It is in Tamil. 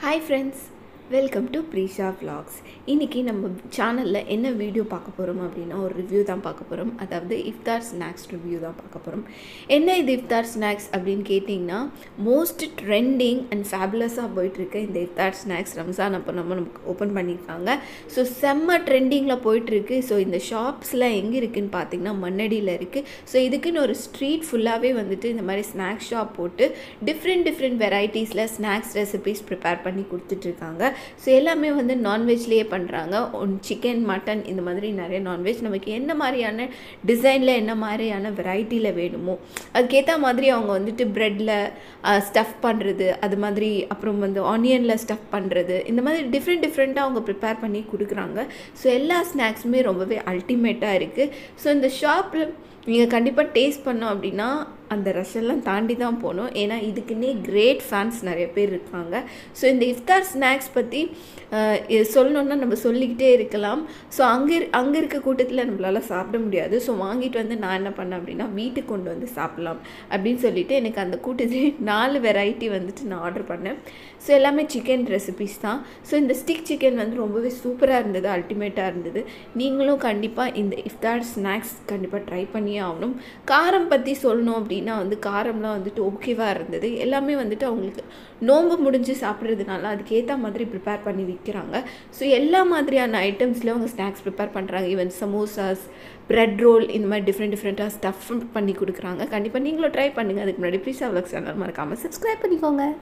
hi friends welcome to Preesha vlogs இன்றைக்கி நம்ம சேனலில் என்ன வீடியோ பார்க்க போகிறோம் அப்படின்னா ஒரு ரிவ்யூ தான் பார்க்க போகிறோம் அதாவது இஃப்தார் ஸ்நாக்ஸ் ரிவ்யூ தான் பார்க்க போகிறோம் என்ன இது இஃப்தார் ஸ்நாக்ஸ் அப்படின்னு கேட்டிங்கன்னா மோஸ்ட் ட்ரெண்டிங் அண்ட் ஃபேபுலஸாக போயிட்டுருக்க இந்த இஃப்தார் ஸ்நாக்ஸ் ரம்ஜான் அப்போ நம்ம நமக்கு ஓப்பன் பண்ணியிருக்காங்க ஸோ செம்ம ட்ரெண்டிங்கில் போயிட்டுருக்கு ஸோ இந்த ஷாப்ஸ்லாம் எங்கே இருக்குதுன்னு பார்த்தீங்கன்னா மண்ணடியில் இருக்குது ஸோ இதுக்குன்னு ஒரு ஸ்ட்ரீட் ஃபுல்லாகவே வந்துட்டு இந்த மாதிரி ஸ்நாக்ஸ் ஷாப் போட்டு டிஃப்ரெண்ட் டிஃப்ரெண்ட் வெரைட்டிஸில் ஸ்நாக்ஸ் ரெசிபீஸ் ப்ரிப்பேர் பண்ணி கொடுத்துட்ருக்காங்க ஸோ எல்லாமே வந்து நான்வெஜ்லேயே பண்ணுறாங்க ஒன் சிக்கன் மட்டன் இந்த மாதிரி நிறைய நான்வெஜ் நமக்கு என்ன மாதிரியான டிசைனில் என்ன மாதிரியான வெரைட்டியில் வேணுமோ அதுக்கேற்ற மாதிரி அவங்க வந்துட்டு ப்ரெட்டில் ஸ்டஃப் பண்ணுறது அது மாதிரி அப்புறம் வந்து ஆனியனில் ஸ்டஃப் பண்ணுறது இந்த மாதிரி டிஃப்ரெண்ட் டிஃப்ரெண்ட்டாக அவங்க ப்ரிப்பேர் பண்ணி கொடுக்குறாங்க ஸோ எல்லா ஸ்நாக்ஸுமே ரொம்பவே அல்டிமேட்டாக இருக்குது ஸோ இந்த ஷாப்பில் நீங்கள் கண்டிப்பாக டேஸ்ட் பண்ணோம் அப்படின்னா அந்த ரஷெல்லாம் தாண்டி தான் போகணும் ஏன்னா இதுக்குன்னே கிரேட் ஃபேன்ஸ் நிறைய பேர் இருக்காங்க ஸோ இந்த இஃப்தார் ஸ்நாக்ஸ் பற்றி சொல்லணுன்னா நம்ம சொல்லிக்கிட்டே இருக்கலாம் ஸோ அங்கே அங்கே இருக்க கூட்டத்தில் நம்மளால் சாப்பிட முடியாது ஸோ வாங்கிட்டு வந்து நான் என்ன பண்ணேன் அப்படின்னா வீட்டுக்கு கொண்டு வந்து சாப்பிட்லாம் அப்படின்னு சொல்லிட்டு எனக்கு அந்த கூட்டத்திலே நாலு வெரைட்டி வந்துட்டு நான் ஆர்டர் பண்ணேன் ஸோ எல்லாமே சிக்கன் ரெசிபிஸ் தான் ஸோ இந்த ஸ்டிக் சிக்கன் வந்து ரொம்பவே சூப்பராக இருந்தது அல்டிமேட்டாக இருந்தது நீங்களும் கண்டிப்பாக இந்த இஃப்தார் ஸ்நாக்ஸ் கண்டிப்பாக ட்ரை பண்ணியே ஆகணும் காரம் பற்றி சொல்லணும் அப்படின்னா வந்து காரம்லாம் வந்துட்டு ஓகேவாக இருந்தது எல்லாமே வந்துட்டு அவங்களுக்கு நோன்பு முடிஞ்சு சாப்பிட்றதுனால அதுக்கேற்ற மாதிரி ப்ரிப்பேர் பண்ணி விற்கிறாங்க ஸோ எல்லா மாதிரியான ஐட்டம்ஸ்லேயும் அவங்க ஸ்நாக்ஸ் ப்ரிப்பேர் பண்ணுறாங்க ஈவன் சமோசாஸ் ப்ரெட் ரோல் இந்த மாதிரி டிஃப்ரெண்ட் டிஃப்ரெண்ட்டாக ஸ்டஃப் பண்ணி கொடுக்குறாங்க கண்டிப்பாக நீங்களும் ட்ரை பண்ணுங்கள் அதுக்கு முன்னாடி ப்ளீஸ் அவ்வளோ சேனல் மறக்காமல் சப்ஸ்கிரைப் பண்ணிக்கோங்க